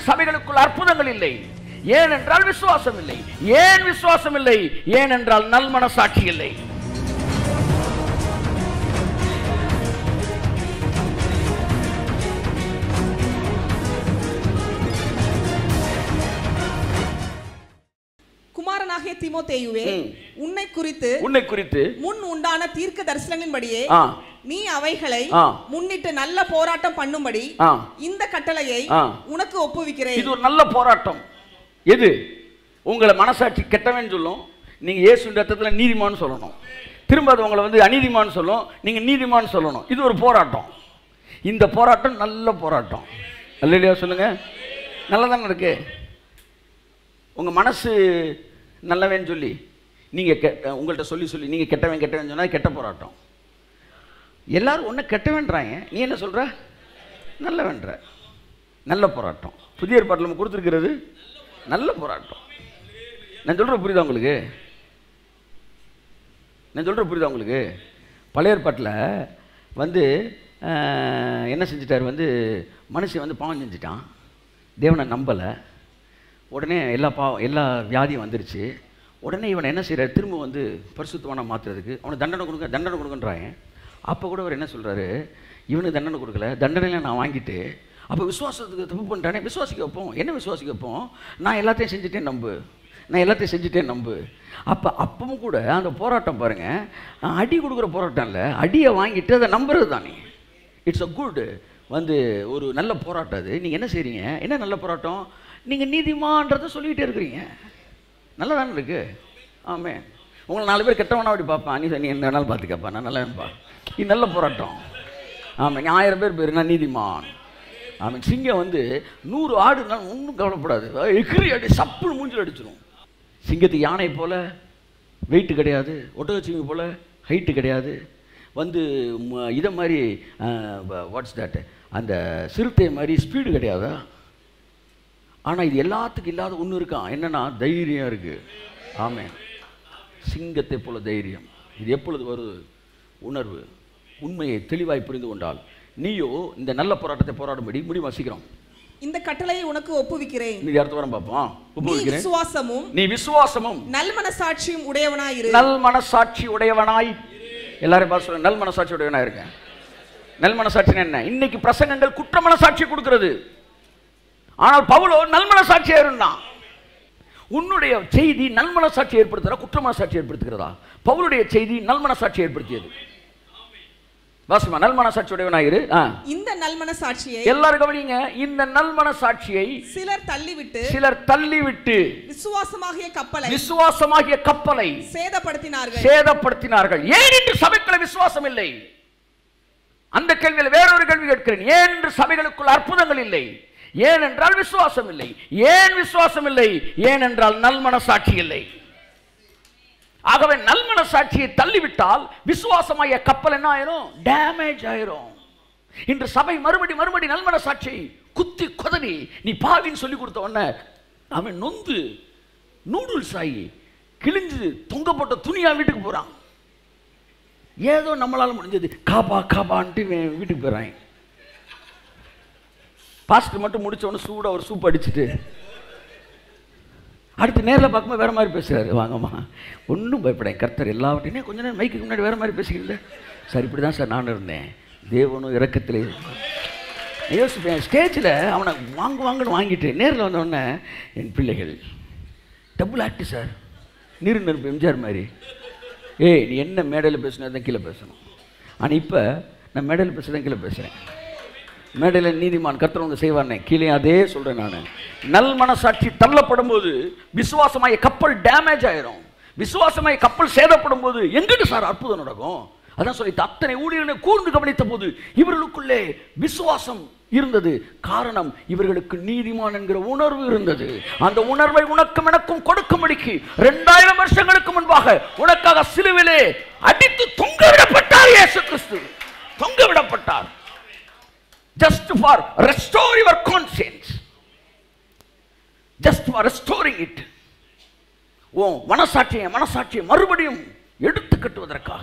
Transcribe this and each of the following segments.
சபைகளுக்குள் அற்புதங்கள் இல்லை ஏனென்றால் விசுவாசம் இல்லை ஏன் விசுவாசம் இல்லை ஏனென்றால் நல் மனசாட்சி இல்லை குமாரனாகிய தீமோத்தேயுவே ம். உன்னை குறித்து உன்னை குறித்து முன் உண்டான தீர்க்க தரிசனங்களின்படியே ஆ நீ அவைகளை ஆ. முன்னிட்டு நல்ல போராட்டம் பண்ணும்படி ஆ இந்த கட்டளையை ஆ. உனக்கு ஒப்புவிக்கிறேன் இது ஒரு நல்ல போராட்டம் எது உங்களை மனசாட்சி கெட்டவன் சொல்லும் நீங்க இயேசு ரத்தத்துல நீதிமான்னு சொல்லணும் திரும்ப அது உங்களை வந்து அநீதிமான்னு சொல்லும் நீங்க நீதிமான்னு சொல்லணும் இது ஒரு போராட்டம் இந்த போராட்டம் நல்ல போராட்டம் இல்லையா சொல்லுங்க நல்லதானே இருக்கு உங்க மனசு நல்லவன் சொல்லி நீங்க கெ- உங்கள்ட்ட சொல்லி சொல்லி நீங்க கெட்டவன் கெட்டவன் சொன்னா அது கெட்ட போராட்டம் எல்லாரும் ஒன்று கெட்டவன்றாங்க நீ என்ன சொல்ற நல்லவன்ற நல்ல போராட்டம் புதிய ஏற்பாட்டில் நம்ம கொடுத்துருக்கிறது நல்ல போராட்டம் நான் சொல்கிற புரியுதா உங்களுக்கு நான் சொல்கிற புரியுதா உங்களுக்கு பழைய ஏற்பாட்டில் வந்து ஆஹ், என்ன செஞ்சிட்டார் வந்து மனுஷன் வந்து பாவம் செஞ்சிட்டான் தேவனை நம்பலை உடனே எல்லா பாவம் எல்லா வியாதியும் வந்துருச்சு உடனே இவனை என்ன செய்கிறார் திரும்ப வந்து பரிசுத்தமான மாற்றுறதுக்கு அவனுக்கு தண்டனை கொடுங்க தண்டனை கொடுங்கன்றாங்க அப்போ கூட அவர் என்ன சொல்கிறாரு இவனுக்கு தண்டனை கொடுக்கல தண்டனைலாம் நான் வாங்கிட்டு அப்போ விசுவாசத்துக்கு தப்பு பண்ணிட்டானே விசுவாசிக்க வைப்போம் என்ன விசுவாசிக்க வைப்போம் நான் எல்லாத்தையும் செஞ்சுட்டேன் நம்பு நான் எல்லாத்தையும் செஞ்சுட்டேன் நம்பு அப்போ அப்பவும் கூட அந்த போராட்டம் பாருங்கள் அடி கொடுக்குற போராட்டம் இல்லை அடியை வாங்கிட்டு அதை நம்புறது தானே இட்ஸ் அ குட் வந்து ஒரு நல்ல போராட்டம் அது நீங்கள் என்ன செய்றீங்க என்ன நல்ல போராட்டம் நீங்கள் நீதிமான்றதை சொல்லிக்கிட்டே இருக்கிறீங்க நல்லா தானே இருக்கு ஆமே உங்களை நாலு பேர் கெட்டவனா அப்படி பார்ப்பான் நீ நீ என்ன வேணாலும் பார்த்துக்கப்பா நான் நல்லா இருப்பா இது நல்ல போராட்டம் ஆமாம் நீ ஆயிரம் பேர் பேர் நான் நீதிமான் ஆமாம் சிங்கம் வந்து நூறு ஆடுனாலும் ஒன்றும் கவலைப்படாது எகிரி அடி சப்புன்னு மூஞ்சில் அடிச்சிடும் சிங்கத்துக்கு யானை போல வெயிட்டு கிடையாது ஒட்டகச்சிங்க போல ஹைட்டு கிடையாது வந்து ம- இதை மாதிரி வாட்ஸ் தட் அந்த சிறுத்தை மாதிரி ஸ்பீடு கிடையாதா ஆனால் இது எல்லாத்துக்கும் இல்லாத ஒன்று இருக்கான் என்னன்னா தைரியம் இருக்கு ஆமென் சிங்கத்தை போல தைரியம் இது எப்பொழுது வருது உணர்வு உண்மையை தெளிவாய் புரிந்து கொண்டால் நீயோ இந்த நல்ல போராட்டத்தை போராடும்படி முடிவு சீக்கிரம் இந்த கட்டளையை உனக்கு ஒப்புவிக்கிறேன் நீ அடுத்த வாரம் பார்ப்போம் நீ உபயோகிக்கிறேன் விசுவாசமும் நீ விசுவாசமும் நல் மனசாட்சியும் உடையவனாயிரு நல் மனசாட்சி உடையவனாய் எல்லாரும் பார்த்து சொல்லுங்க நல் மனசாட்சி உடையவனாய் இருக்கேன் நல் மனசாட்சினா என்ன இன்னைக்கு பிரசங்கங்கள் குற்ற மனசாட்சி கொடுக்கிறது ஆனால் பவுலோ நல் மனசாட்சியா இருந்தான் உன்னுடைய செய்தி நல் மனசாட்சி ஏற்படுத்துறா குற்ற மனசாட்சி ஏற்படுத்துகிறதா பவுலுடைய செய்தி நல் மனசாட்சி ஏற்படுத்தியது வாசிமா நல் மனசாட்சி உடையவனாயிரு ஆ. இந்த நல் மனசாட்சியை எல்லாரும் கவனிங்க இந்த நல் மனசாட்சியை சிலர் தள்ளிவிட்டு சிலர் தள்ளிவிட்டு விசுவாசமாகிய கப்பலை விசுவாசமாகிய கப்பலை சேதப்படுத்தினார்கள் சேதப்படுத்தினார்கள் ஏன் என்று சபைக்குள்ள விசுவாசம் இல்லை அந்த கேள்வியில் வேறொரு கேள்வி கேட்கிறேன் ஏன் என்று சபைகளுக்குள் அற்புதங்கள் இல்லை ஏனென்றால் விசுவாசம் இல்லை ஏன் விசுவாசம் இல்லை ஏனென்றால் நல்மனசாட்சி இல்லை ஆகவே நல்மனசாட்சியை தள்ளிவிட்டால் விசுவாசமாய கப்பல் என்ன ஆயிரும் டேமேஜ் ஆயிரும் இன்று சபை மறுபடி மறுபடி நல்மனசாட்சியை குத்தி குதறி நீ பாவின்னு சொல்லி கொடுத்த உடனே அவன் நொந்து நூடுல்ஸ் ஆகி கிழிஞ்சு தொங்கப்பட்ட துணியா வீட்டுக்கு போறான் ஏதோ நம்மளால முடிஞ்சது காபா காபான்ட்டு இவன் வீட்டுக்கு போயிடுறான் பாஸ்டர் மட்டும் முடிச்ச உடனே சூடாக ஒரு சூப் அடிச்சுட்டு அடுத்து நேரில் பார்க்கும்போது வேற மாதிரி பேசுறாரு வாங்கம்மா ஒன்றும் பயப்படேன் கர்த்தர் எல்லாவற்றையுமே கொஞ்ச நேரம் மைக்கு முன்னாடி வேற மாதிரி பேசிக்கிறீங்களே சார் இப்படி தான் சார் நானும் இருந்தேன் தேவனும் இறக்கத்திலே நான் யோசிப்பேன் ஸ்டேஜில் அவனை வாங்கு வாங்குன்னு வாங்கிட்டு நேரில் வந்த உடனே என் பிள்ளைகள் டபுள் ஆக்ட் சார் நீர் நெருப்பு எம்ஜிஆர் மாதிரி ஏய் நீ என்ன மேடையில் பேசினா தான் கீழே பேசணும் ஆனால் இப்போ நான் மேடையில் பேசுகிறேன் கீழே பேசுகிறேன் மேடையில் நீதிமான் கர்த்தர் வந்து செய்வார்னே கீழே அதே சொல்கிறேன் நான் நல் மனசாட்சி தள்ளப்படும் போது விசுவாசமாய கப்பல் டேமேஜ் ஆயிரும் விசுவாசமாய கப்பல் சேதப்படும் போது எங்கிட்டு சார் அற்புதம் நடக்கும் அதான் சொல்லி அத்தனை ஊழியர்களை கூர்ந்து கவனித்த போது இவர்களுக்குள்ளே விசுவாசம் இருந்தது காரணம் இவர்களுக்கு நீதிமான் என்கிற உணர்வு இருந்தது அந்த உணர்வை உனக்கும் எனக்கும் கொடுக்கும்படிக்கு இரண்டாயிரம் வருஷங்களுக்கு முன்பாக உனக்காக சிலுவிலே அடித்து தொங்க விடப்பட்டார் இயேசு கிறிஸ்து தொங்க விடப்பட்டார் just for restore your conscience just for restoring it oh மனசாட்சியை மனசாட்சியை மறுபடியும் எடுத்து கட்டுவதற்காக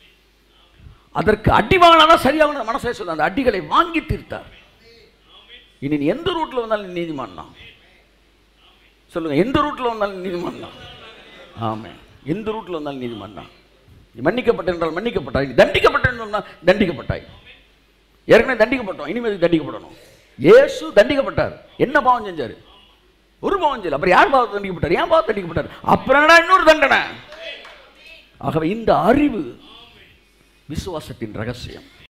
அதற்கு அடி வாங்கினா சரியாக மனசை சொல்ல அந்த அடிகளை வாங்கி தீர்த்தார் இனி நீ எந்த ரூட்ல வந்தாலும் நீ நீதிமான் தான் சொல்லுங்க எந்த ரூட்ல வந்தாலும் நீ நீதிமான் தான் ஆமே எந்த ரூட்ல வந்தாலும் நீதிமான் தான் நீ மன்னிக்கப்பட்ட என்றால் மன்னிக்கப்பட்டாய் நீ தண்டிக்கப்பட்ட என்றால் தண்டிக்கப்பட்டாய் ஏற்கனவே தண்டிக்கப்பட்டோம் இனிமேல் தண்டிக்கப்படணும் இயேசு தண்டிக்கப்பட்டார் என்ன பாவம் செஞ்சாரு ஒரு பாவம் செய்யல அப்புறம் யார் பாவத்தை தண்டிக்கப்பட்டார் ஏன் பாவம் தண்டிக்கப்பட்டார் அப்புறம் என்னடா இன்னொரு தண்டனை ஆகவே இந்த அறிவு விசுவாசத்தின் ரகசியம்